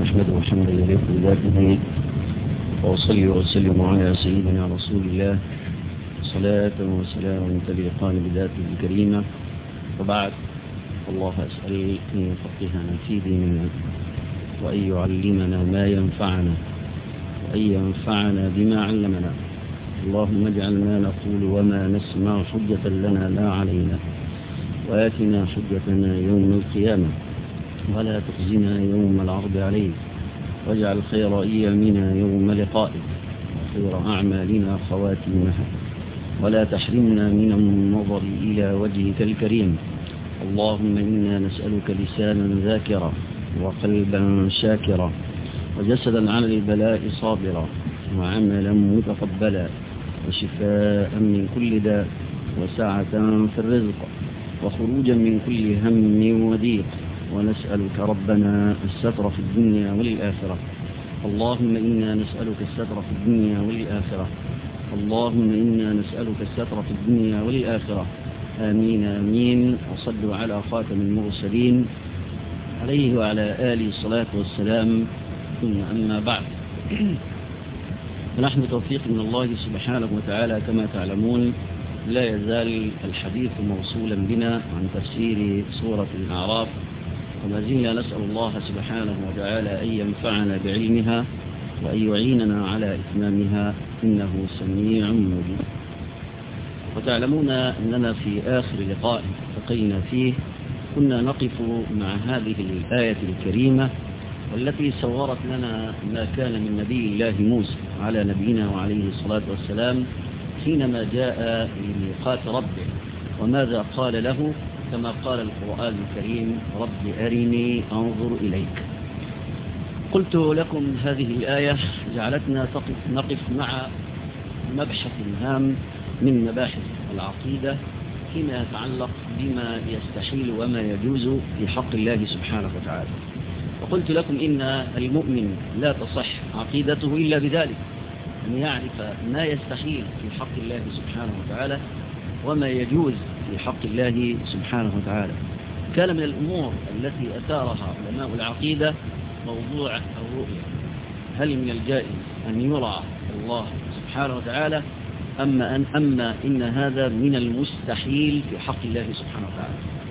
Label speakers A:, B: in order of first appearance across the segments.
A: نحمده حمدا يليق بذاته وأصلي وأسلم على سيدنا رسول الله صلاة وسلاما تليقان بذاته الكريمة وبعد الله أسأل أن يفقهنا في ديننا وأن يعلمنا ما ينفعنا وأن ينفعنا بما علمنا اللهم اجعل ما نقول وما نسمع حجة لنا لا علينا وآتنا حجتنا يوم القيامة ولا تخزنا يوم العرض عليك واجعل خير أيامنا يوم لقائك وخير أعمالنا خواتيمها ولا تحرمنا من النظر إلى وجهك الكريم اللهم إنا نسألك لسانا ذاكرا وقلبا شاكرا وجسدا على البلاء صابرا وعملا متقبلا وشفاء من كل داء وسعة في الرزق وخروجا من كل هم وضيق ونسألك ربنا الستر في الدنيا والآخرة اللهم إنا نسألك الستر في الدنيا والآخرة اللهم إنا نسألك الستر في الدنيا والآخرة آمين آمين وصلوا على خاتم المرسلين عليه وعلى آله الصلاة والسلام ثم أما بعد فنحن توفيق من الله سبحانه وتعالى كما تعلمون لا يزال الحديث موصولا بنا عن تفسير سورة الأعراف وما زلنا نسأل الله سبحانه وتعالى أن ينفعنا بعلمها وأن يعيننا على إتمامها إنه سميع مجيب وتعلمون أننا في آخر لقاء التقينا فيه كنا نقف مع هذه الآية الكريمة والتي صورت لنا ما كان من نبي الله موسى على نبينا وعليه الصلاة والسلام حينما جاء لميقات ربه وماذا قال له كما قال القرآن الكريم رب أرني أنظر إليك قلت لكم هذه الآية جعلتنا نقف مع مبحث هام من مباحث العقيدة فيما يتعلق بما يستحيل وما يجوز في حق الله سبحانه وتعالى وقلت لكم إن المؤمن لا تصح عقيدته إلا بذلك أن يعرف ما يستحيل في حق الله سبحانه وتعالى وما يجوز في حق الله سبحانه وتعالى كان من الأمور التي أثارها علماء العقيدة موضوع الرؤية هل من الجائز أن يرى الله سبحانه وتعالى أما, أن أما إن هذا من المستحيل في حق الله سبحانه وتعالى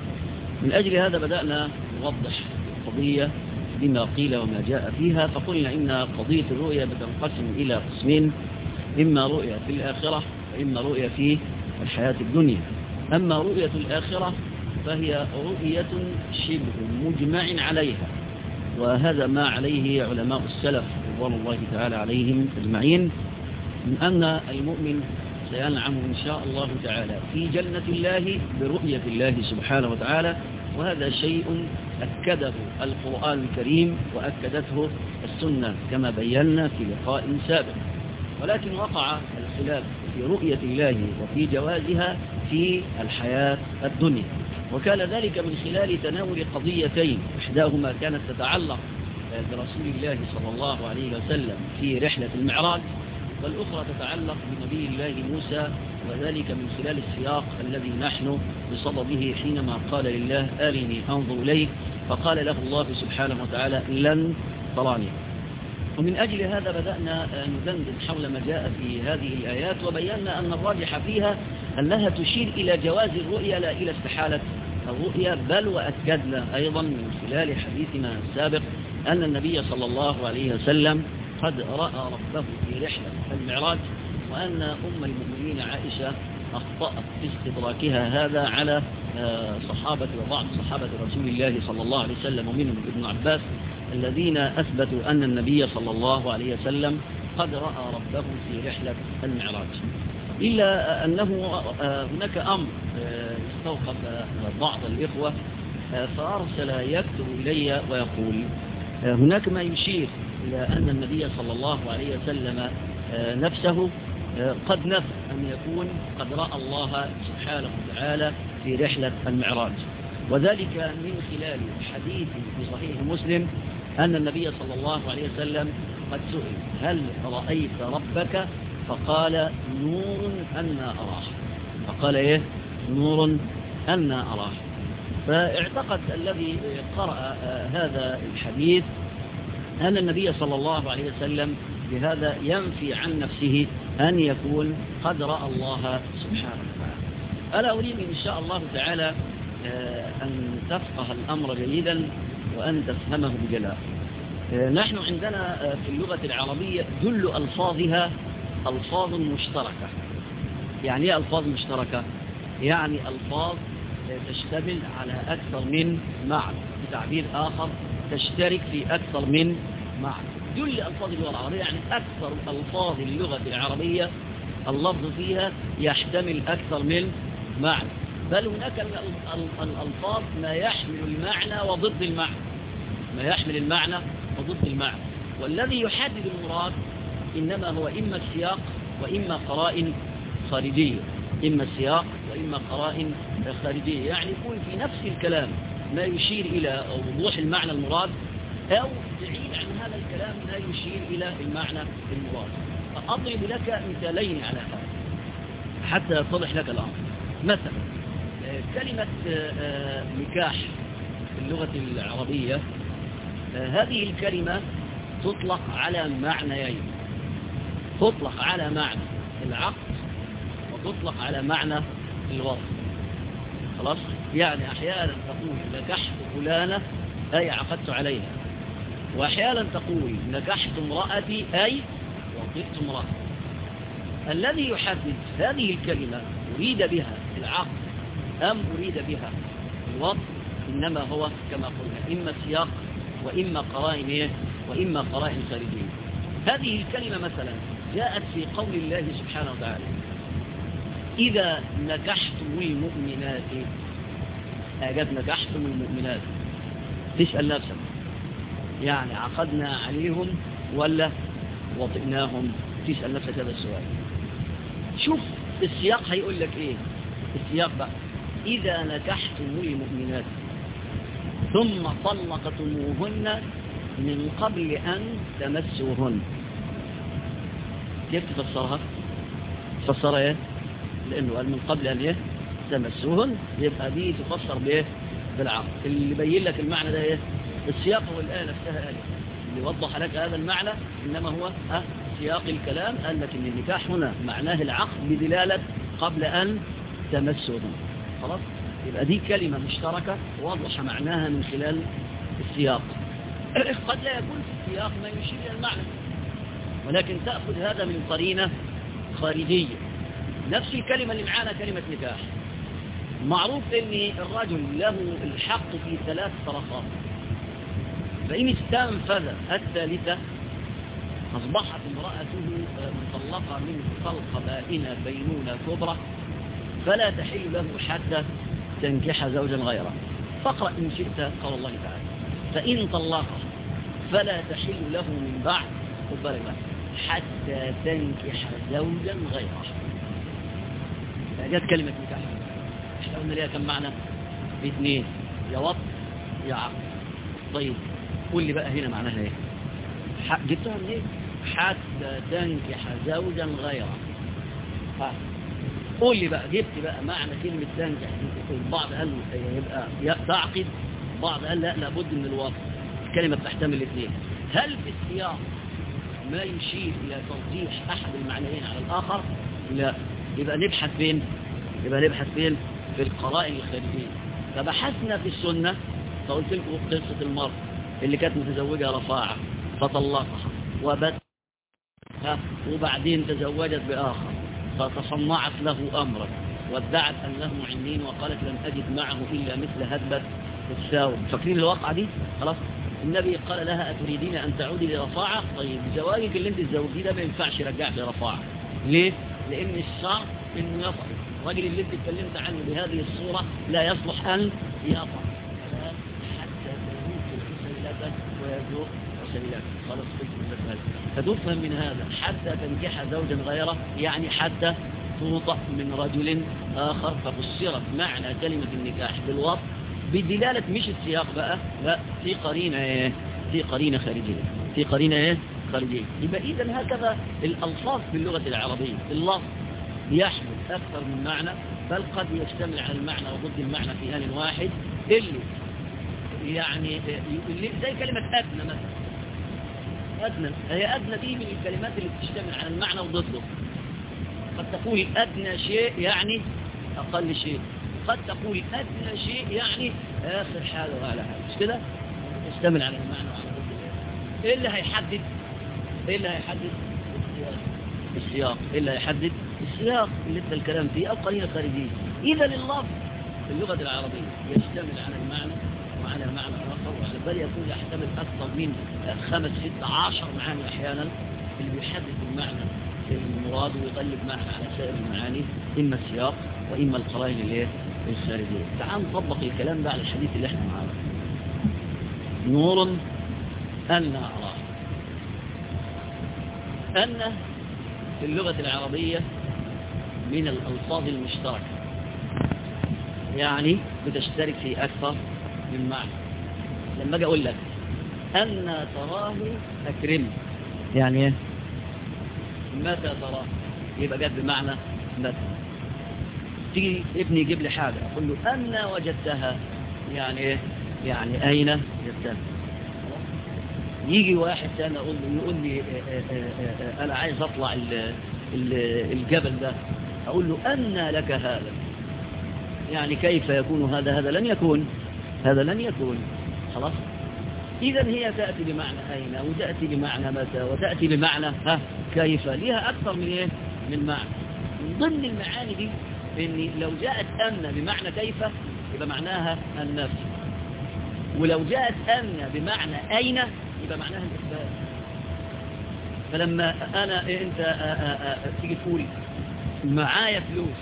A: من أجل هذا بدأنا نوضح القضية بما قيل وما جاء فيها فقلنا إن قضية الرؤية بتنقسم إلى قسمين إما رؤية في الآخرة وإما رؤية في الحياة الدنيا أما رؤية الآخرة فهي رؤية شبه مجمع عليها وهذا ما عليه علماء السلف رضوان الله تعالى عليهم أجمعين من أن المؤمن سينعم إن شاء الله تعالى في جنة الله برؤية الله سبحانه وتعالى وهذا شيء أكده القرآن الكريم وأكدته السنة كما بينا في لقاء سابق ولكن وقع الخلاف في رؤية الله وفي جوازها في الحياة الدنيا وكان ذلك من خلال تناول قضيتين إحداهما كانت تتعلق برسول الله صلى الله عليه وسلم في رحلة المعراج والأخرى تتعلق بنبي الله موسى وذلك من خلال السياق الذي نحن بصدده حينما قال لله آلني أنظر إليك فقال له الله سبحانه وتعالى لن تراني ومن أجل هذا بدأنا ندندن حول ما جاء في هذه الآيات وبينا أن الراجح فيها أنها تشير إلى جواز الرؤيا لا إلى استحالة الرؤيا بل وأكدنا أيضا من خلال حديثنا السابق أن النبي صلى الله عليه وسلم قد رأى ربه في رحلة المعراج وأن أم المؤمنين عائشة أخطأت في استدراكها هذا على صحابة وبعض صحابة رسول الله صلى الله عليه وسلم ومنهم ابن عباس الذين أثبتوا أن النبي صلى الله عليه وسلم قد رأى ربه في رحلة المعراج إلا أنه هناك أمر استوقف بعض الإخوة فأرسل يكتب إلي ويقول هناك ما يشير إلى أن النبي صلى الله عليه وسلم نفسه قد نفى أن يكون قد رأى الله سبحانه وتعالى في رحلة المعراج وذلك من خلال حديث في صحيح مسلم أن النبي صلى الله عليه وسلم قد سئل هل رأيت ربك فقال نور أنا أراه فقال إيه نور أنا أراه فاعتقد الذي قرأ هذا الحديث أن النبي صلى الله عليه وسلم بهذا ينفي عن نفسه أن يكون قد رأى الله سبحانه وتعالى ألا أريد إن شاء الله تعالى أن تفقه الأمر جيدا وأن تفهمه بجلاء نحن عندنا في اللغة العربية جل ألفاظها ألفاظ مشتركة يعني ايه ألفاظ مشتركة يعني ألفاظ تشتمل على أكثر من معنى بتعبير آخر تشترك في أكثر من معنى جل ألفاظ اللغة العربية يعني أكثر ألفاظ اللغة العربية اللفظ فيها يحتمل أكثر من معنى بل هناك الألفاظ ما يحمل المعنى وضد المعنى ما يحمل المعنى وضد المعنى والذي يحدد المراد إنما هو إما السياق وإما قرائن خارجية إما السياق وإما قرائن خارجية يعني يكون في نفس الكلام ما يشير إلى وضوح المعنى المراد أو بعيد عن هذا الكلام ما يشير إلى المعنى المراد فأضرب لك مثالين على هذا حتى يتضح لك الأمر مثلا كلمة نكاح في اللغة العربية هذه الكلمة تطلق على معنيين تطلق على معنى العقد وتطلق على معنى الوضع خلاص يعني أحيانا تقول نكحت فلانة أي عقدت عليها وأحيانا تقول نكحت امرأتي أي وطئت امرأة الذي يحدد هذه الكلمة أريد بها العقد أم أريد بها الوضع إنما هو كما قلنا إما سياق وإما قرائن إيه وإما قرائن خارجية هذه الكلمة مثلا جاءت في قول الله سبحانه وتعالى إذا نكحتم المؤمنات أجد نكحتم المؤمنات تسأل نفسك يعني عقدنا عليهم ولا وطئناهم تسأل نفسك هذا السؤال شوف السياق هيقول لك ايه السياق بقى إذا نكحتم المؤمنات ثم طلقتموهن من قبل أن تمسوهن كيف تفسرها تفسرها ايه لأنه قال من قبل أن ايه تمسوهن يبقى دي تفسر بايه بالعقل اللي يبين لك المعنى ده ايه السياق هو الآية نفسها آية اللي وضح لك هذا المعنى إنما هو أه سياق الكلام قال لك إن النكاح هنا معناه العقد بدلالة قبل أن تمسهم خلاص يبقى دي كلمة مشتركة واضح معناها من خلال السياق قد لا يكون في السياق ما يشير إلى المعنى ولكن تأخذ هذا من قرينة خارجية نفس الكلمة اللي معانا كلمة نكاح معروف ان الرجل له الحق في ثلاث طرقات فإن استنفذ الثالثة أصبحت امرأته مطلقة من طلقة بائنة بينونة كبرى فلا تحل له حتى تنكح زوجا غيره فاقرأ إن شئت قول الله تعالى فإن طلقها فلا تحل له من بعد حتى تنكح زوجا غيره جت كلمة نكاح احنا قلنا ليها كم معنى اثنين يا وط يا عقد طيب قول لي بقى هنا معناها ايه جبتها من ايه حتى تنكح زوجا غيره ها قول لي بقى جبت بقى معنى كلمة تنكح البعض قال يبقى تعقد بعض قال لا لابد من الوضع الكلمة تحتمل الاثنين هل في السياق ما يشير إلى توضيح أحد المعنيين على الآخر لا يبقى نبحث فين يبقى نبحث فين في القرائن الخارجية فبحثنا في السنة فقلت لكم قصة المرأة اللي كانت متزوجة رفاعة فطلقها وبت وبعدين تزوجت بآخر فتصنعت له أمرا وادعت أنه عنين وقالت لم أجد معه إلا مثل هدبة الساوم فاكرين الواقعة دي خلاص النبي قال لها أتريدين أن تعودي لرفاعة طيب زواجك اللي انت تزوجيه ده ما ينفعش يرجعك لرفاعة ليه؟ لأن الشرع إنه يطع الراجل اللي انت اتكلمت عنه بهذه الصورة لا يصلح أن يطع حتى تموت الحسيلة ويذوق حسيلة خلاص فتفهم من هذا حتى تنكح زوجا غيره يعني حتى توطأ من رجل آخر ففسرت معنى كلمة النكاح بالوطء بدلالة مش السياق بقى لا في قرينة ايه في قرينة خارجية في قرينة ايه خارجية يبقى إذا هكذا الألفاظ في اللغة العربية اللفظ يحمل أكثر من معنى بل قد يشتمل على المعنى وضد المعنى في آن واحد اللي يعني اللي زي كلمة أدنى مثلا أدنى هي أدنى دي من الكلمات اللي بتشتمل على المعنى وضده قد تقول أدنى شيء يعني أقل شيء قد تقول أدنى شيء يعني آخر حاجة وعلى حاجة مش كده تشتمل على المعنى وعلى ضده إيه اللي هيحدد إيه اللي هيحدد السياق إيه اللي هيحدد السياق اللي انت الكلام فيه أو قرينة خارجية إذا اللفظ في اللغة العربية يشتمل على المعنى وعلى معنى آخر وعلى بل يكون يحتمل أكثر من خمس ست عشر معاني أحيانا اللي بيحدد المعنى المراد ويغلب معنى على سائر المعاني إما السياق وإما القرائن اللي الخارجية تعال نطبق الكلام ده على الحديث اللي احنا معاه نور أن أراه أن في اللغة العربية من الألفاظ المشتركة يعني بتشترك في أكثر من معنى لما أجي أقول لك أن تراه أكرم يعني إيه؟ متى تراه يبقى جد بمعنى متى تيجي ابني يجيب لي حاجة أقول له أن وجدتها يعني إيه يعني أين وجدتها يجي واحد ثاني أقول له يقول لي آآ آآ أنا عايز أطلع ال ال الجبل ده أقول له أن لك هذا يعني كيف يكون هذا هذا لن يكون هذا لن يكون خلاص إذا هي تأتي بمعنى أين وتأتي بمعنى متى وتأتي بمعنى ها كيف لها أكثر من إيه من معنى من ضمن المعاني دي إن لو جاءت أن بمعنى كيف يبقى معناها النفس ولو جاءت أن بمعنى أين يبقى معناها الإثبات فلما أنا أنت آآ آآ تيجي تقول معايا فلوس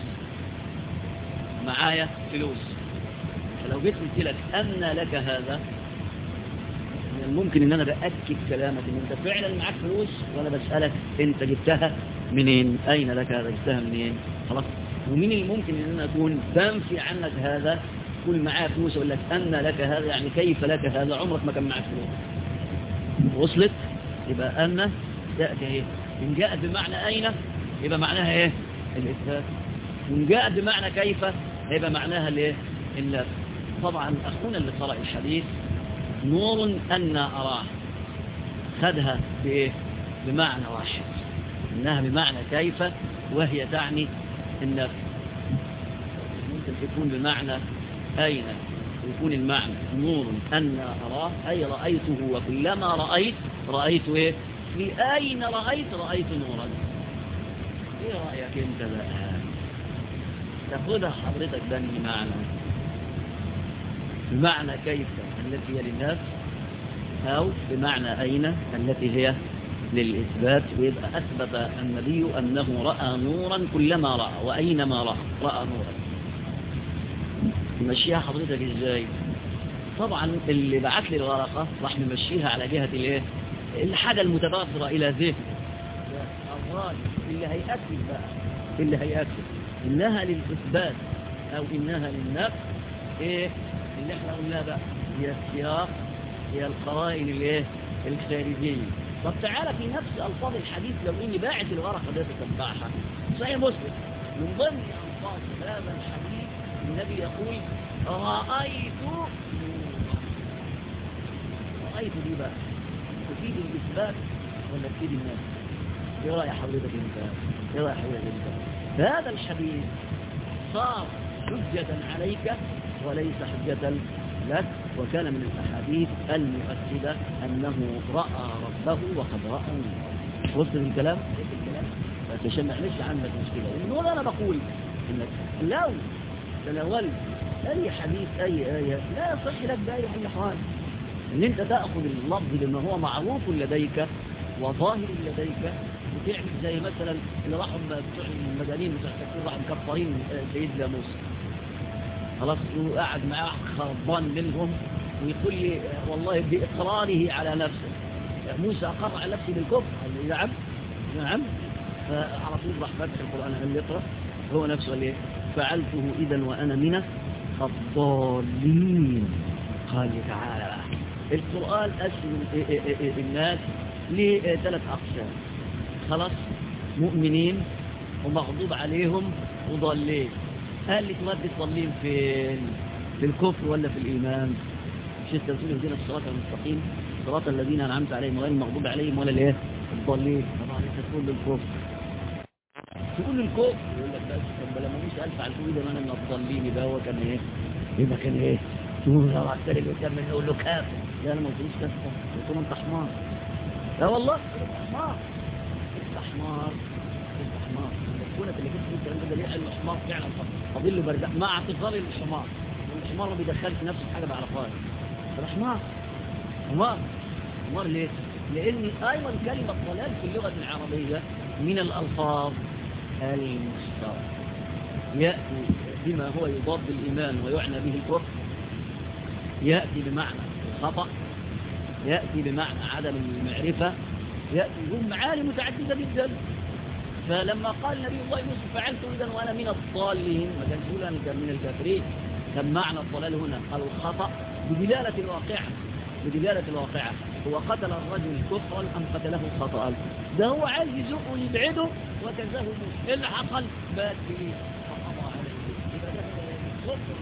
A: معايا فلوس فلو جيت قلت لك أن لك هذا من الممكن ان انا بأكد كلامك ان انت فعلا معاك فلوس وانا بسألك انت جبتها منين اين لك هذا جبتها منين خلاص ومين الممكن ان انا اكون بنفي عنك هذا كل معايا فلوس اقول لك ان لك هذا يعني كيف لك هذا عمرك ما كان معاك فلوس وصلت يبقى ان تأتي ايه ان جاءت بمعنى اين يبقى معناها ايه الاثبات وان جاءت بمعنى كيف يبقى معناها الايه النفي طبعا اخونا اللي قرأ الحديث نور أن أراه خدها بإيه؟ بمعنى واحد إنها بمعنى كيف وهي تعني النفي ممكن تكون بمعنى أين يكون المعنى نور أن أراه أي رأيته وكلما رأيت رأيت إيه في أين رأيت رأيت نورا إيه رأيك أنت بقى تأخذها حضرتك بني معنى بمعنى كيف التي هي للنفس أو بمعنى أين التي هي للإثبات ويبقى أثبت النبي أنه رأى نورا كلما رأى وأينما رأى رأى نورا نمشيها حضرتك إزاي طبعا اللي بعت لي الورقة راح نمشيها على جهة الايه الحاجة المتبادرة إلى ذهن الراجل اللي هيأكد بقى اللي هيأكد إنها للإثبات أو إنها للنفس إيه اللي احنا قلناه بقى هي السياق هي القرائن الايه الخارجيه طب تعالى في نفس الفاظ الحديث لو اني باعت الورقه دي تتبعها صحيح مسلم من ضمن الفاظ هذا الحديث النبي يقول رايت نورا رايت دي بقى تفيد الاثبات ولا تفيد الناس ايه راي حضرتك انت ايه راي حضرتك انت هذا الحديث صار حجه عليك وليس حجه لك وكان من الأحاديث المؤكدة أنه رأى ربه وقد رأى نورا وصل الكلام؟ عشان ما يعملش عندك مشكلة ونقول أنا بقول إنك لو تناولت أي حديث أي آية لا يصح لك بأي حال إن أنت تأخذ اللفظ بما هو معروف لديك وظاهر لديك وتعمل زي مثلا اللي راحوا بتوع المجانين بتوع التكفير راحوا مكفرين سيدنا موسى خلاص وقعد معاه خربان منهم ويقول لي والله بإقراره على نفسه موسى أقر على نفسه بالكفر قال لي نعم نعم فعلى طول راح فتح القرآن هل يقرأ هو نفسه قال لي فعلته إذا وأنا من الضالين قال لي تعالى القرآن أسل الناس لثلاث أقسام خلاص مؤمنين ومغضوب عليهم وضالين قال لي تودي الضالين فين في الكفر ولا في الإيمان مش انت بتقول اهدنا الصراط المستقيم صراط الذين أنعمت عليهم غير المغضوب عليهم ولا الايه الضالين طبعا انت تقول للكفر تقول للكفر يقول لك بس طب لما مش ألف على الكويدة ما أنا من الضالين يبقى هو كان ايه يبقى كان ايه تقول له على التاني اللي قدام نقول له كافر لا انا ما قلتلوش كافر قلت له انت حمار لا والله انت حمار انت حمار انت حمار كونك اللي كنت الكلام ده ليه قال الحمار فعلا فاضل له برداء مع اعتذاري للحمار الحمار ما بيدخلش نفسه في حاجه ما يعرفهاش ده حمار حمار حمار ليه؟ لان ايضا كلمه ضلال في اللغه العربيه من الالفاظ المشتركه ياتي بما هو يضاد الايمان ويعنى به الكفر ياتي بمعنى الخطا ياتي بمعنى عدم المعرفه ياتي هم معاني متعدده جدا فلما قال نبي الله يوسف فعلت إذا وأنا من الضالين ما كانش يقول أنا كان من الكافرين كان معنى الضلال هنا الخطأ بدلالة الواقعة بدلالة الواقعة هو قتل الرجل كفرا أم قتله خطأ ده هو عايز يزقه ويبعده وكذاه موسى إيه اللي حصل بات به فقضى عليه يبقى ده كفر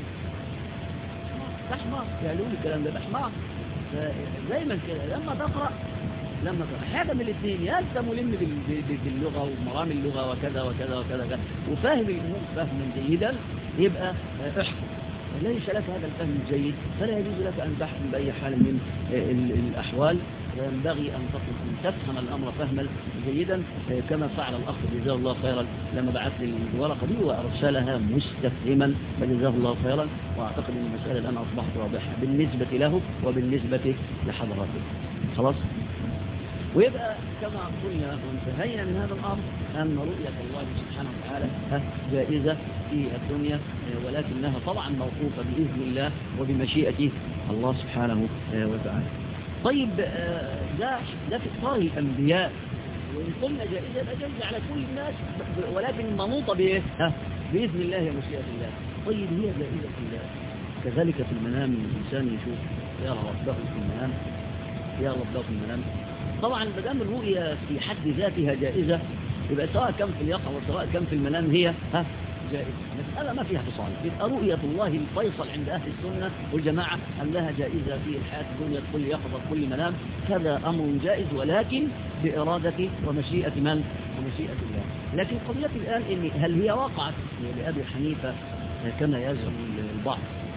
A: ده حمار يقولوا لي الكلام ده ده حمار دايما كده لما تقرأ لما حاجة من الاثنين يا انت ملم باللغة ومرام اللغة وكذا وكذا وكذا وفاهم الأمور فهما جيدا يبقى احكم ليس لك هذا الفهم الجيد فلا يجوز لك أن تحكم بأي حال من الأحوال وينبغي أن تفهم الأمر فهما جيدا كما فعل الأخ جزاه الله خيرا لما بعث لي الورقة دي وأرسلها مستفهما فجزاه الله خيرا وأعتقد أن المسألة الآن أصبحت واضحة بالنسبة له وبالنسبة لحضراته خلاص ويبقى كما قلنا وانتهينا من هذا الأمر أن رؤية الله سبحانه وتعالى جائزة في الدنيا ولكنها طبعا موقوفة بإذن الله وبمشيئة الله سبحانه وتعالى طيب ده ده في إطار الأنبياء وإن قلنا جائزة يبقى جائزة على كل الناس ولكن منوطة بإيه؟ بإذن الله ومشيئة الله طيب هي جائزة الله كذلك في المنام الإنسان يشوف يرى ربه في المنام يرى ربه في المنام طبعا ما دام الرؤية في حد ذاتها جائزة يبقى سواء كان في اليقظة وسواء كان في المنام هي ها جائزة مسألة ما فيها فصال يبقى رؤية الله الفيصل عند أهل السنة والجماعة أنها جائزة في الحياة الدنيا كل يقظة كل منام هذا أمر جائز ولكن بإرادة ومشيئة من ومشيئة الله لكن قضية الآن إن هل هي وقعت لأبي حنيفة كما يزعم البعض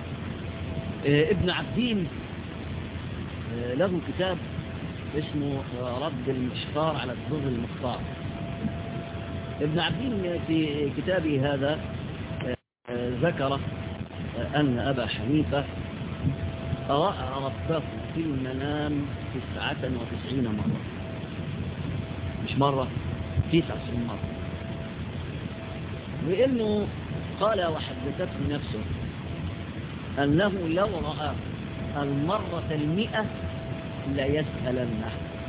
A: ابن عبدين له كتاب اسمه رد المشفار على الضر المختار ابن عبدين في كتابه هذا ذكر أن أبا حنيفة رأى ربه في المنام تسعة وتسعين مرة مش مرة تسعة وتسعين مرة وإنه قال وحدثته نفسه أنه لو رأى المرة المئة ليسألنه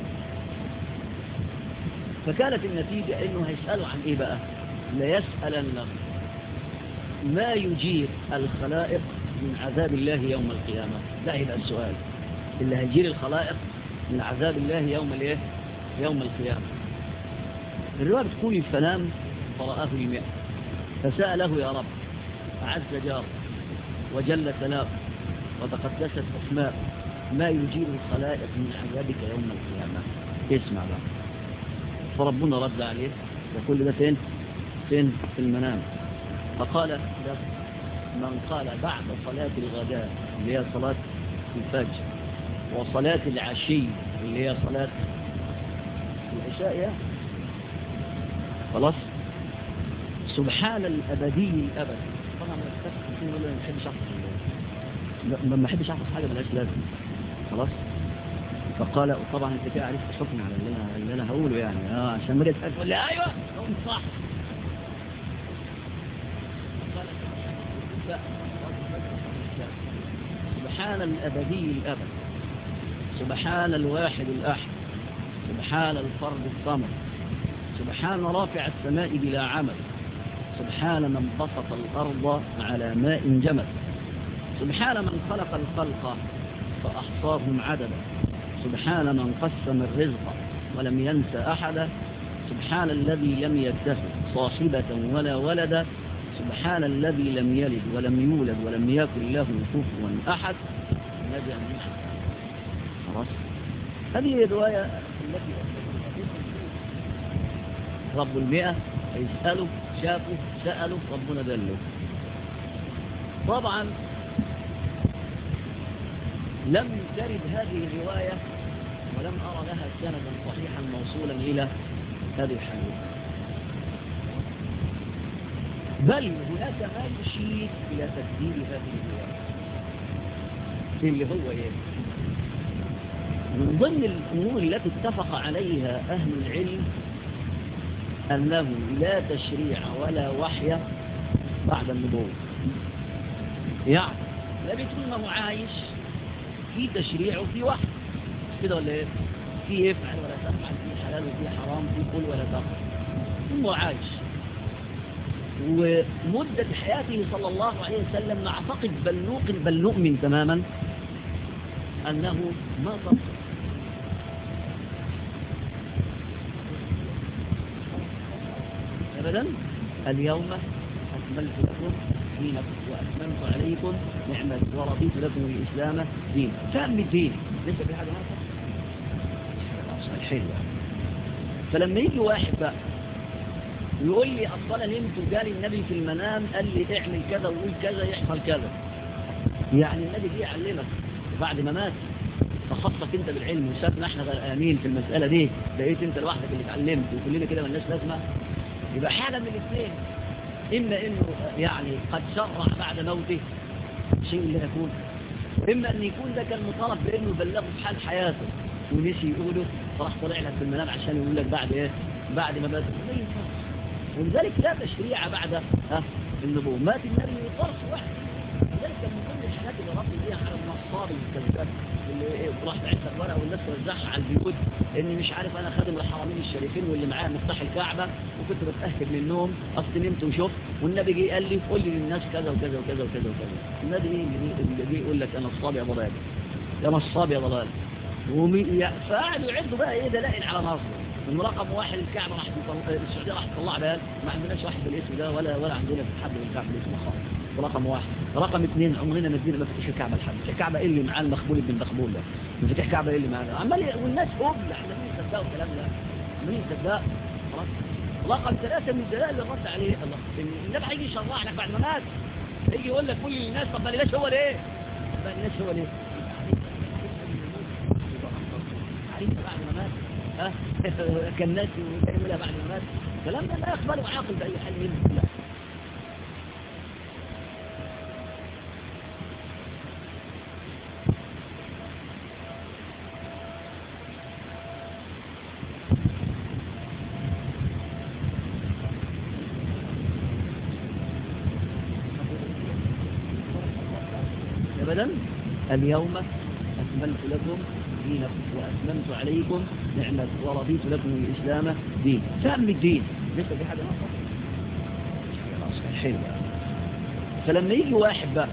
A: فكانت النتيجة انه هيسألوا عن ايه بقى ليسألنه ما يجير الخلائق من عذاب الله يوم القيامة ده هيبقى السؤال اللي هيجير الخلائق من عذاب الله يوم الايه يوم القيامة الرواية بتقول فنام فرآه المئة فسأله يا رب أعز جار وجل ثلاث وتقدست أسماء ما يجير الخلائق من عذابك يوم القيامة اسمع بقى فربنا رد عليه وكل ده فين فين في المنام فقال ده من قال بعد صلاة الغداء اللي هي صلاة الفجر وصلاة العشي اللي هي صلاة العشاء يا خلاص سبحان الأبدي الأبد طبعا ما بحبش أحفظ ما بحبش أحفظ حاجة ملهاش لازم خلاص فقال طبعا انت كده عرفت حكم على اللي انا اللي انا هقوله يعني اه عشان ما تسال تقول لي ايوه صح سبحان الابدي الابد سبحان الواحد الاحد سبحان الفرد الصمد سبحان رافع السماء بلا عمل سبحان من بسط الارض على ماء جمد سبحان من خلق الخلق فأحصاهم عددا سبحان من قسم الرزق ولم ينس أحدا سبحان الذي لم يتخذ صاحبة ولا ولدا سبحان الذي لم يلد ولم يولد ولم يكن له كفوا أحد نجا من خلاص هذه الرواية التي رب المئة يسألوا شافوا سألوا ربنا دلوا طبعا لم ترد هذه الرواية ولم أرى لها سندا صحيحا موصولا إلى هذه الحديث بل هناك ما يشير إلى تكذيب هذه الرواية اللي هو إيه من ضمن الأمور التي اتفق عليها أهل العلم أنه لا تشريع ولا وحي بعد النبوة يعني لا بيكون ما هو عايش في تشريع وفي وحي كده ولا ايه في يفعل ولا تفعل في حلال وفي حرام في كل ولا تفعل هو عايش ومدة حياته صلى الله عليه وسلم نعتقد بل نوقن بل نؤمن تماما أنه ما تصل أبدا اليوم أكملت لكم دينكم وأتممت عليكم نعمة ورضيت لكم الإسلام دين فهم الدين ليس في حاجة حلوة فلما يجي واحد بقى يقول لي أصلا نمت وجالي النبي في المنام قال لي اعمل كذا وقول كذا يحصل كذا يعني النبي جه يعلمك بعد ما مات فخصك انت بالعلم وسابنا احنا غرقانين في المسألة دي بقيت انت لوحدك اللي اتعلمت وكلنا كده مالناش لازمة يبقى حاجة من الاثنين إما إنه يعني قد شرع بعد موته شيء اللي يكون إما أن يكون ده كان مطالب بأنه يبلغه في حال حياته ونسي يقوله فراح طلع لك في المنام عشان يقول لك بعد إيه بعد ما مات ولذلك لا تشريع بعد ها النبوة مات النبي طرف واحد لذلك من كل الحاجات اللي ربي بيها على النصاب الكذاب اللي راح بعت ورقه والناس توزعها على البيوت اني مش عارف انا خادم الحرمين الشريفين واللي معاه مفتاح الكعبه وكنت بتاهب من النوم اصل نمت وشفت والنبي جه قال لي قول لي للناس كذا وكذا وكذا وكذا وكذا النبي ايه اللي جه يقول لك انا الصابع ضلال يا نصاب يا ضلال فقعدوا يعدوا بقى ايه دلائل على نصر من رقم واحد الكعبة راح السعودية راح تطلع بها ما عندناش واحد بالاسم ده ولا ولا عندنا حد بالكعبة بالاسم خالص رقم واحد رقم اثنين عمرنا ما ادينا مفاتيح الكعبة لحد الكعبة ايه اللي معاه المخبول بن مخبول ده مفاتيح الكعبة ايه اللي معاه عمال والناس هبل احنا مين يصدقوا الكلام ده مين يصدق خلاص رقم ثلاثة من الدلائل اللي رد عليه الله النبي هيجي يشرع لك بعد ما مات يجي يقول لك كل الناس طب ما ليش هو ليه طب ما ليش هو ليه عريف بعد ما مات ها كان ناس يعملها بعد ما مات الكلام ده لا يقبله عاقل بأي حال منه لا أبدا اليوم أكملت لكم دينكم وأتممت عليكم نعمة ورضيت لكم الإسلام دين فهم الدين ليس في حاجة أصلا حلوة فلما يجي واحد بقى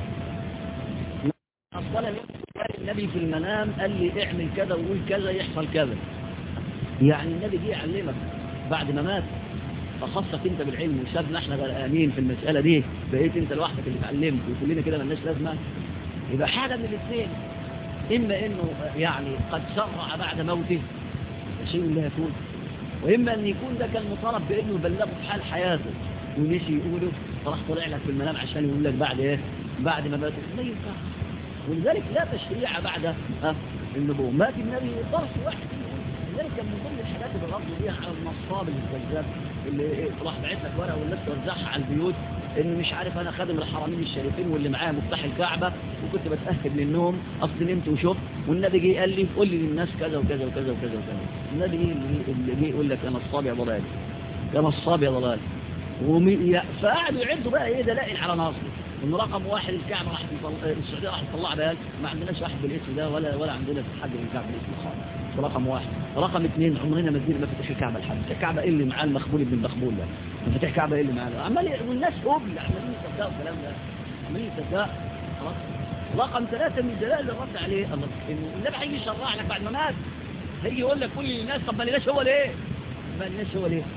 A: أصلا النبي في المنام قال لي اعمل كذا وقول كذا يحصل كذا يعني النبي جه يعلمك بعد ما مات فخصك انت بالعلم وسابنا احنا غرقانين في المسألة دي بقيت انت لوحدك اللي اتعلمت وكلنا كده مالناش لازمة يبقى حاجة من الاثنين إما إنه يعني قد شرع بعد موته شيء لا يكون وإما أن يكون ده كان مطالب بأنه يبلغه في حال حياته ونسي يقوله فراح طلع لك في المنام عشان يقول لك بعد إيه بعد ما مات لا ينفع ولذلك لا تشريع بعد ها النبوة مات النبي طرف واحد لذلك من ضمن الحاجات اللي ربنا بيها على النصاب الكذاب اللي راح بعت لك ورقه والناس توزعها على البيوت ان مش عارف انا خادم الحرمين الشريفين واللي معاه مفتاح الكعبة وكنت بتأهب من النوم اصل نمت وشفت والنبي جه قال لي قول لي للناس كذا وكذا وكذا وكذا وكذا النبي ايه اللي جه يقول لك انا الصابع يا ضلال يا نصاب يا ضلال فقعدوا يعدوا بقى ايه دلائل على ناصر ان رقم واحد الكعبة راح السعودية راح تطلع بها ما عندناش واحد بالاسم ده ولا ولا عندنا في حد بالكعبة بالاسم خالص رقم واحد رقم اثنين عمرنا ما ادينا مفاتيح الكعبة لحد الكعبة ايه اللي معاه المخبول بن مخبول ده مفاتيح الكعبة ايه اللي معاه عمال والناس هبل عمالين يصدقوا الكلام ده عمالين يصدقوا خلاص رقم ثلاثة من الدلائل اللي رد عليه الله النبي هيجي يشرع لك بعد ما مات هيجي يقول لك كل الناس طب ما لناش هو ليه ما لناش هو ليه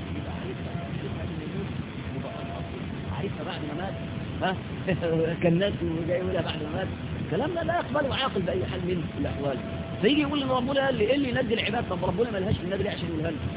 A: عرفها بعد ما مات ها كان ناس جاي يقولها بعد ما مات الكلام ده لا يقبله عاقل بأي حال من الأحوال فيجي يقول ان ربنا قال لي ايه اللي ينجي العباد طب ربنا ما لهاش في النبي ليه عشان يقولها لنا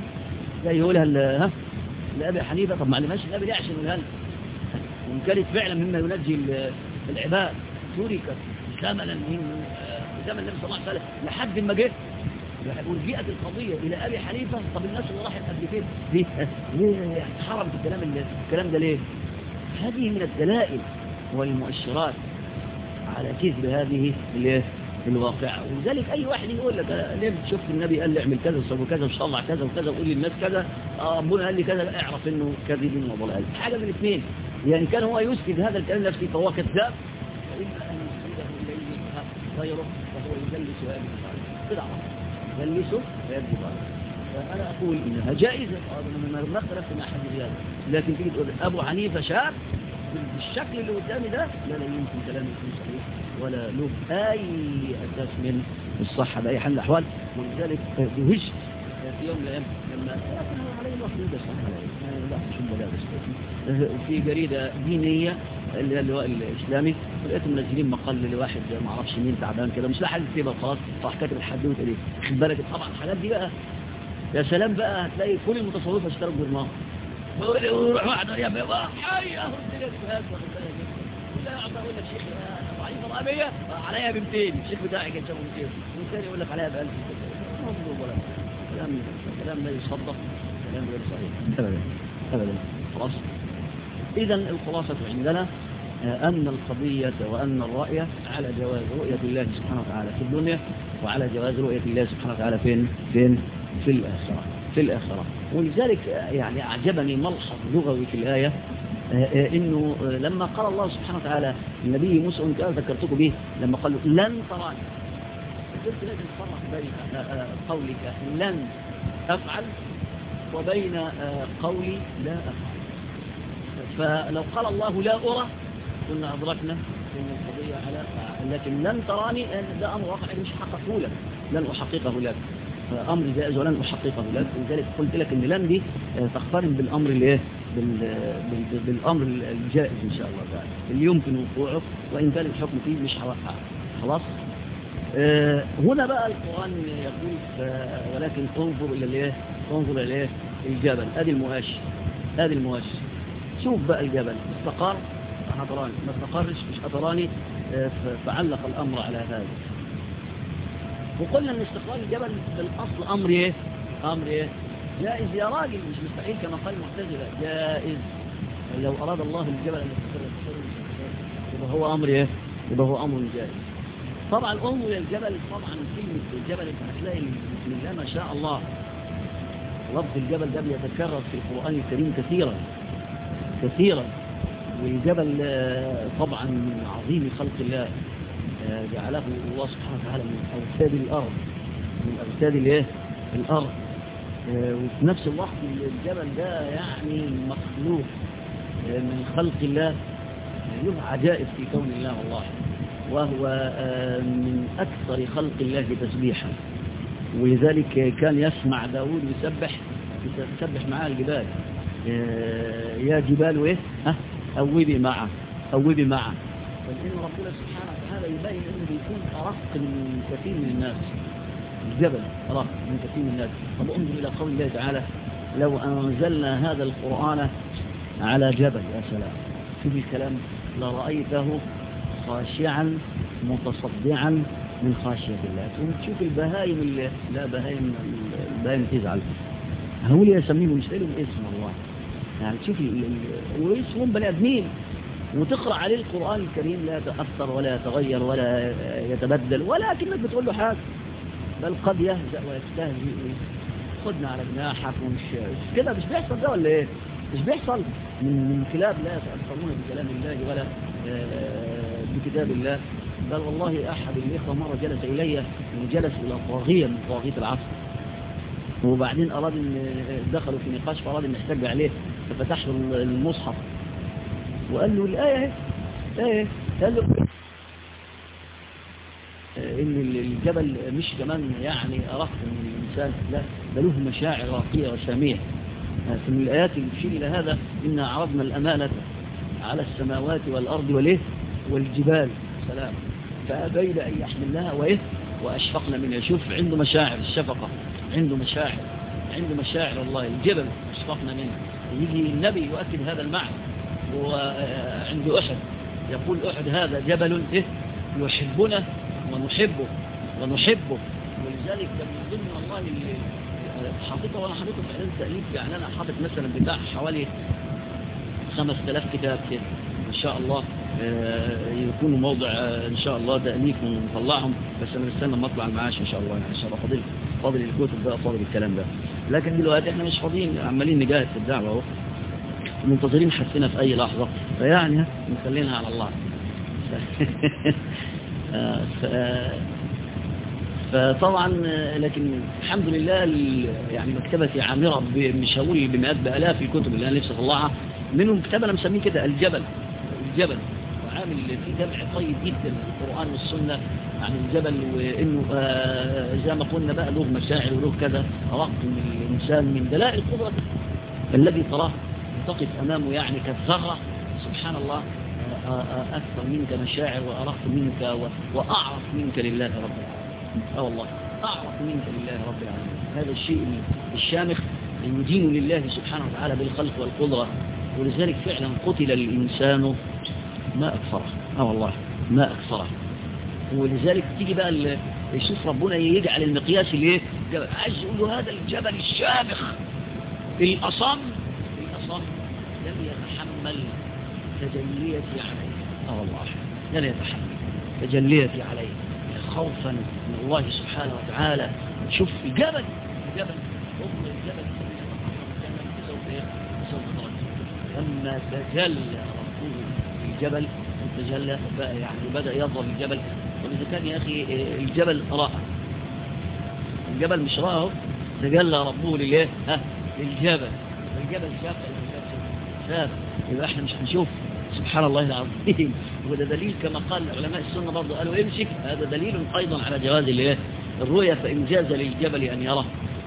A: زي يقولها ل- ها لابي حنيفه طب ما علمهاش النبي ليه عشان يقولها لنا وان كانت فعلا مما ينجي ال- العباد تركت زمنا من آه، زمن النبي صلى الله عليه وسلم لحد ما جه ورجعت القضية إلى أبي حنيفة طب الناس اللي راحت قبل كده ليه ليه حرمت الكلام اللي- الكلام ده ليه هذه من الدلائل والمؤشرات على كذب هذه الايه الواقعة ولذلك أي واحد يقول لك أنا ليه شفت النبي قال لي اعمل كذا وسوي كذا وطلع كذا وكذا وقول للناس كذا آه، ربنا قال لي كذا اعرف إنه كذب وضلال حاجة من الاثنين يعني كان هو يسكت هذا الكلام نفسه فهو كذاب وإما أن يسكته إليه غيره فهو يدلس ويبدو ظالما كده عرفت يدلسه ويبدو ظالما فأنا أقول إنها جائزة آه، ما ما اختلفت مع حد في هذا لكن تيجي تقول أبو حنيفة شاب بالشكل اللي قدامي ده لا لا يمكن كلامه يكون صحيح ولا له أي أساس من الصحة بأي حال من الأحوال ولذلك دهشت في يوم من الأيام لما كان علي الوقت ده صح لا مش ملابس في جريدة دينية اللي هي اللواء الإسلامي لقيتهم منزلين مقال لواحد ما اعرفش مين تعبان كده مش لاقي حد يكتبها خلاص راح كاتب الحدوته دي خد بالك طبعا الحاجات دي بقى يا سلام بقى هتلاقي كل المتصوفه اشتركوا بالنار ويروح واحد يا بابا حي اهو الدنيا كويس واخد بالك لا يقعد اقول لك شيخ ضعيف الرقابيه عليها ب 200 الشيخ بتاعي كان شافه 200 والثاني يقول لك عليها ب 1000 مظلوم ولا كلام كلام لا يصدق كلام غير صحيح ابدا ابدا خلاص اذا الخلاصه عندنا آه، أن القضية وأن الرأي على جواز رؤية الله سبحانه وتعالى في الدنيا وعلى جواز رؤية الله سبحانه وتعالى فين فين في الآخرة في الآخرة ولذلك آه، يعني أعجبني ملحظ لغوي في الآية آه، آه، إنه آه، لما قال الله سبحانه وتعالى النبي موسى وانت ذكرتكم به لما قال له لن تراني قلت لازم تفرق بين آه، آه، قولك لن أفعل وبين آه، قولي لا أفعل فلو قال الله لا أرى كنا أدركنا أن القضية على لكن لن تراني أن ده أمر واقع مش حققه لك لن أحققه لك أمر جائز ولن أحققه لك ولذلك قلت لك أن لن دي آه، تقترن بالأمر الايه بال- بال- بالأمر الجائز إن شاء الله تعالى اللي يمكن وقوعه وإن كان الحكم فيه مش هوقع خلاص آه، هنا بقى القرآن يقول ف- ولكن انظر إلى الايه انظر إلى الايه الجبل ادي المؤشر ادي المؤشر شوف بقى الجبل استقر هتراني ما استقرش مش هتراني آه، ف- فعلق الأمر على هذا وقلنا ان استقرار الجبل في الأصل أمر ايه أمر ايه جائز يا راجل مش مستحيل كما قال المعتزلة جائز لو أراد الله الجبل أن يستقر يستقر مش يستقر. يبقى هو أمر ايه يبقى هو أمر جائز طبعا انظر الى الجبل طبعا كلمة الجبل انت هتلاقي بسم الله ما شاء الله لفظ الجبل ده بيتكرر في القرآن الكريم كثيرا كثيرا والجبل آه، طبعا من عظيم خلق الله آه، جعله الله سبحانه وتعالى من أوتاد الأرض من أوتاد الايه الأرض آه، وفي نفس الوقت الجبل ده يعني مخلوق آه، من خلق الله له عجائب في كون الله والله وهو آه، من أكثر خلق الله تسبيحا ولذلك كان يسمع داود يسبح يسبح معاه الجبال آه، يا جبال ايه ها أوبي معه أوبي معه فإن ربنا سبحانه وتعالى يبين أنه بيكون أرق من كثير من الناس الجبل أرق من كثير من الناس طب انظر إلى قول الله تعالى لو أنزلنا هذا القرآن على جبل يا سلام شوف الكلام لرأيته خاشعا متصدعا من خاشية الله وتشوف البهايم اللي لا بهايم البهايم تزعل هقول يا سميم مش لهم اسم الله يعني تشوف ال- ال- واسمهم بني ادمين وتقرأ عليه القرآن الكريم لا يتأثر ولا يتغير ولا يتبدل ولكنك بتقول له حاجة بل قد يهزأ ويستهزئ خدنا على جناحك ومش مش كده مش بيحصل ده ولا ايه مش بيحصل من من كلاب لا يتأثرون بكلام الله ولا آه، بكتاب الله بل والله أحد الإخوة مرة جلس إلي وجلس إلى طاغية من طواغية العصر وبعدين أراد أن دخلوا في نقاش فأراد أن يحتج عليه ففتح له المصحف وقال له الآية اهي الآية اهي. قال له ان الجبل مش كمان يعني أرق من الإنسان لا ده له مشاعر راقية وسامية من الآيات اللي تشير إلى هذا إنا عرضنا الأمانة على السماوات والأرض والإيه والجبال سلام فأبين أن يحملناها وإيه وأشفقنا منها شوف عنده مشاعر الشفقة عنده مشاعر عنده مشاعر الله الجبل أشفقنا منه يجي النبي يؤكد هذا المعنى وعنده أحد يقول أحد هذا جبل إيه يحبنا ونحبه ونحبه ولذلك من ضمن والله اللي حاططه وانا حاططه في اعلان تاليف يعني انا حاطط مثلا بتاع حوالي 5000 كتاب كده ان شاء الله يكونوا موضع ان شاء الله تاليف ونطلعهم بس انا مستنى لما اطلع المعاش ان شاء الله يعني عشان فاضل فاضل الكتب بقى فاضل الكلام ده لكن دلوقتي احنا مش فاضيين عمالين نجاهد في الدعوه اهو منتظرين حسنا في اي لحظه فيعني نخلينها على الله فطبعا لكن الحمد لله يعني مكتبتي عامرة مش هقول بمئات بآلاف الكتب اللي أنا نفسي أطلعها منهم كتاب أنا مسميه كده الجبل الجبل وعامل فيه جمع طيب جدا القرآن والسنة عن الجبل وإنه آه زي ما قلنا بقى له مشاعر وله كذا رق من الإنسان من دلائل القدرة الذي تراه تقف أمامه يعني كالذرة سبحان الله أكثر منك مشاعر وأرق منك وأعرف منك لله رب العالمين اه والله أعرف منك لله رب العالمين هذا الشيء الشامخ يدين لله سبحانه وتعالى بالخلق والقدرة ولذلك فعلا قتل الإنسان ما أكثره اه والله ما أكثره ولذلك تيجي بقى يشوف ربنا يجعل المقياس اللي عايز يقول له هذا الجبل الشامخ الأصم الأصم لم يتحمل تجليتي عليه اه والله لن يتحمل تجليتي عليه خوفا من الله سبحانه وتعالى شوف الجبل الجبل هم الجبل لما تجلى ربه الجبل تجلى يعني بدأ يظهر الجبل وإذا كان يا أخي الجبل رأى الجبل مش رأى تجلى ربه لليه ها للجبل الجبل شاف شاف يبقى احنا مش هنشوف سبحان الله العظيم وده دليل كما قال علماء السنة برضه قالوا امسك هذا دليل أيضا على جواز الايه الرؤيا فإن جاز للجبل أن يرى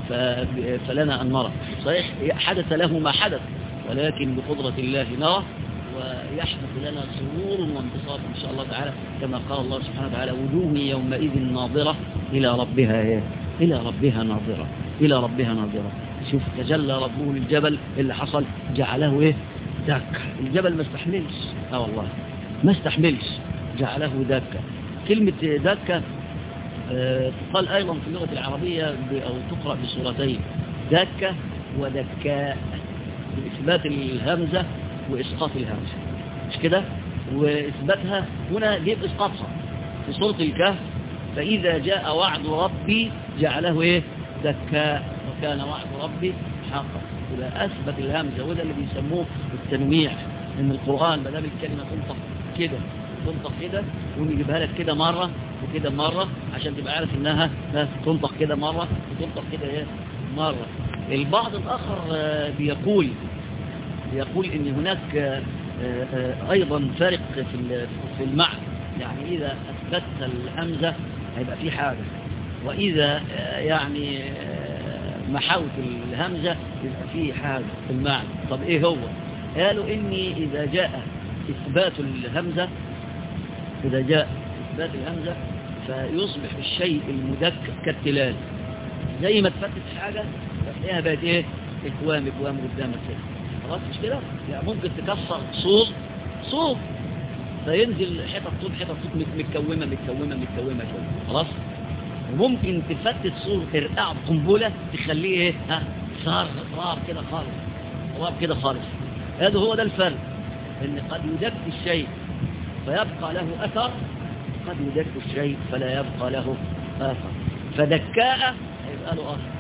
A: فلنا أن نرى صحيح حدث له ما حدث ولكن بقدرة الله نرى ويحدث لنا سرور وانتصار إن شاء الله تعالى كما قال الله سبحانه وتعالى وجوه يومئذ ناظرة إلى ربها إيه؟ إلى ربها ناظرة إلى ربها ناظرة شوف تجلى ربه للجبل اللي حصل جعله إيه دك الجبل ما استحملش اه والله ما استحملش جعله دكة كلمة دكة آه تقال أيضا في اللغة العربية أو تقرأ بصورتين دكة ودكاء بإثبات الهمزة وإسقاط الهمزة مش كده وإثباتها هنا جيب إسقاطها في سورة الكهف فإذا جاء وعد ربي جعله إيه دكاء وكان وعد ربي حقا إذا أثبت الهمزة وده اللي بيسموه التنويع إن القرآن بدل الكلمة تنطق كده تنطق كده ونجيبها لك كده مرة وكده مرة عشان تبقى عارف إنها تنطق كده مرة وتنطق كده إيه مرة البعض الآخر بيقول بيقول إن هناك أيضا فارق في المعنى يعني إذا أثبتت الهمزة هيبقى في حاجة وإذا يعني محاوت الهمزة يبقى فيه حاجة في المعنى طب ايه هو قالوا اني اذا جاء اثبات الهمزة اذا جاء اثبات الهمزة فيصبح الشيء المدك كالتلال زي ما تفتت حاجة تلاقيها بقت ايه اكوام اكوام قدامك كده خلاص مش كده يعني ممكن تكسر صوت صوت فينزل حتت طول حتت طول متكومة متكومة متكومة كده خلاص وممكن تفتت صور ترقع قنبلة تخليه ايه ها صار رار كده خالص رار كده خالص هذا هو ده الفرق ان قد يدك الشيء فيبقى له اثر قد يدك الشيء فلا يبقى له اثر فدكاء هيبقى له اثر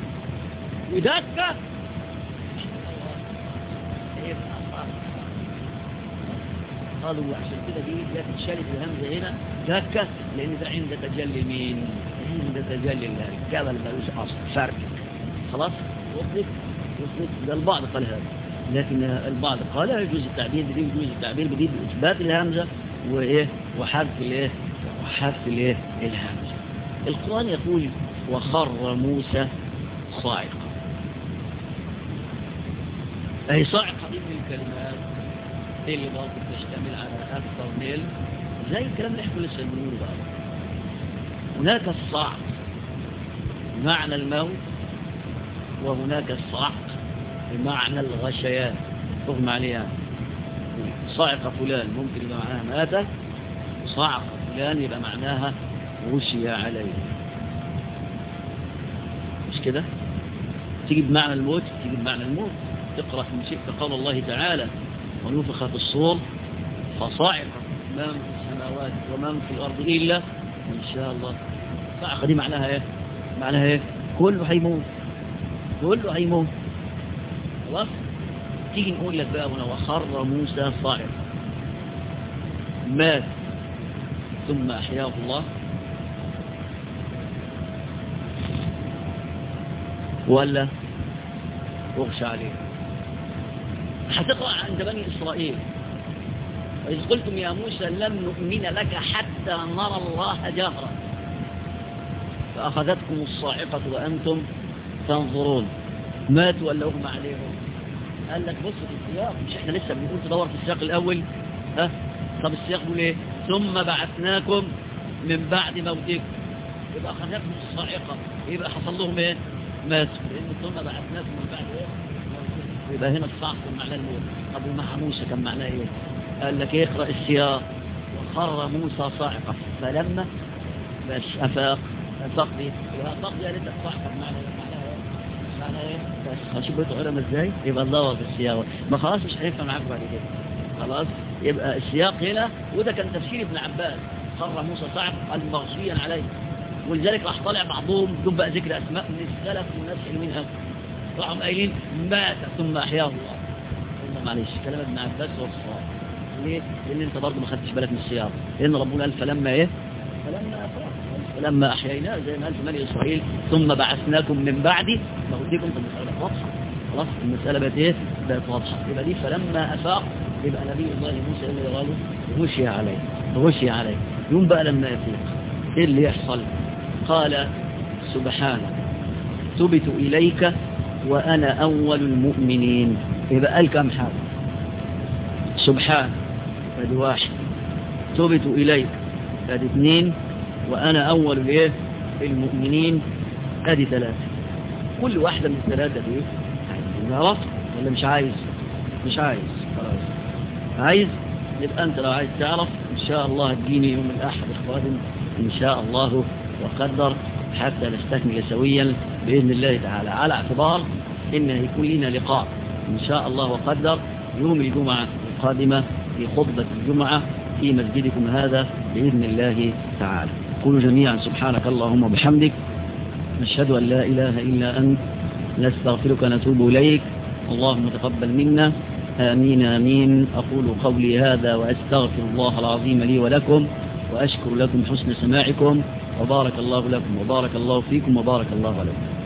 A: ودكة قالوا عشان كده دي جت شالت الهمزه هنا دكه لان ده عند تجلي مين عند تجلي الله الجبل ملوش اصل فرق خلاص وصلت وصلت ده البعض قال هذا لكن البعض قال يجوز التعبير بدي يجوز التعبير بدي باثبات الهمزه وايه وحذف الايه وحذف الايه الهمزه القران يقول وخر موسى صاعقا اي صاعقه دي من الكلمات اللي برضه بتشتمل على أكثر من زي الكلام اللي احنا لسه بنقوله بقى هناك الصعق بمعنى الموت وهناك الصعق بمعنى الغشيان تغمى عليها صعق فلان ممكن يبقى معناها مات صعق فلان يبقى معناها غشي عليه مش كده تيجي بمعنى الموت تيجي بمعنى الموت اقرأ من شئت قال الله تعالى ونفخ في الصور فصعق من في السماوات ومن في الأرض إلا إن شاء الله صعق دي معناها ايه معناها ايه كله هيموت كله هيموت خلاص تيجي نقول لك بقى هنا وخر موسى صاعق مات ثم أحياه الله ولا اغشى عليه هتقرأ عند بني إسرائيل وإذ قلتم يا موسى لم نؤمن لك حتى نرى الله جهرا فأخذتكم الصاعقة وأنتم تنظرون ماتوا ولا أغمى عليهم قال لك بص في السياق مش احنا لسه بنقول تدور في السياق الأول ها طب السياق بيقول ايه ثم بعثناكم من بعد موتكم يبقى أخذتكم الصاعقة يبقى حصل لهم ايه ماتوا لأن ثم بعثناكم من بعد ايه موتكم يبقى هنا الصعق كان معناه الموت طب ومع موسى كان معناه ايه قال لك اقرأ السياق وخر موسى صاعقة فلما بس أفاق أفاق دي وأفاق دي قالت صاعقة بمعنى معناها ايه معناها ايه بس هشوف بيت علماء ازاي يبقى الله في السياق ما خلاص مش هينفع معاك بعد كده خلاص يبقى السياق هنا وده كان تفسير ابن عباس خر موسى صاعق قال مغشيا عليه ولذلك راح طالع بعضهم بدون بقى ذكر اسماء من السلف والناس اللي منها راحوا قايلين مات ثم احياه الله قلنا معلش كلام ابن عباس هو الصواب ليه؟ لان انت برضه ما خدتش بالك من السياق لان ربنا قال فلما ايه فلما افاق فلما احييناه زي ما قال في بني اسرائيل ثم بعثناكم من بعدي موتكم في المساله واضحه خلاص المساله بقت ايه بقت واضحه يبقى دي فلما افاق يبقى نبي الله موسى اللي قالوا غشي عليه غشي عليه يوم بقى لما يفيق ايه اللي يحصل قال سبحانك تبت إليك وأنا أول المؤمنين يبقى قال كم حاجة سبحان ادي واحد تبت إليك ادي اثنين وأنا أول الايه المؤمنين ادي ثلاثة كل واحدة من الثلاثة دي عرفت ولا مش عايز مش عايز خلاص عايز يبقى أنت لو عايز تعرف إن شاء الله تجيني يوم الأحد القادم إن شاء الله وقدر حتى نستكمل سويا بإذن الله تعالى على اعتبار إن هيكون لنا لقاء إن شاء الله وقدر يوم الجمعة القادمة في خطبة الجمعة في مسجدكم هذا بإذن الله تعالى قولوا جميعا سبحانك اللهم وبحمدك نشهد أن لا إله إلا أنت نستغفرك ونتوب إليك اللهم تقبل منا آمين آمين أقول قولي هذا وأستغفر الله العظيم لي ولكم وأشكر لكم حسن سماعكم وبارك الله لكم وبارك الله فيكم وبارك الله عليكم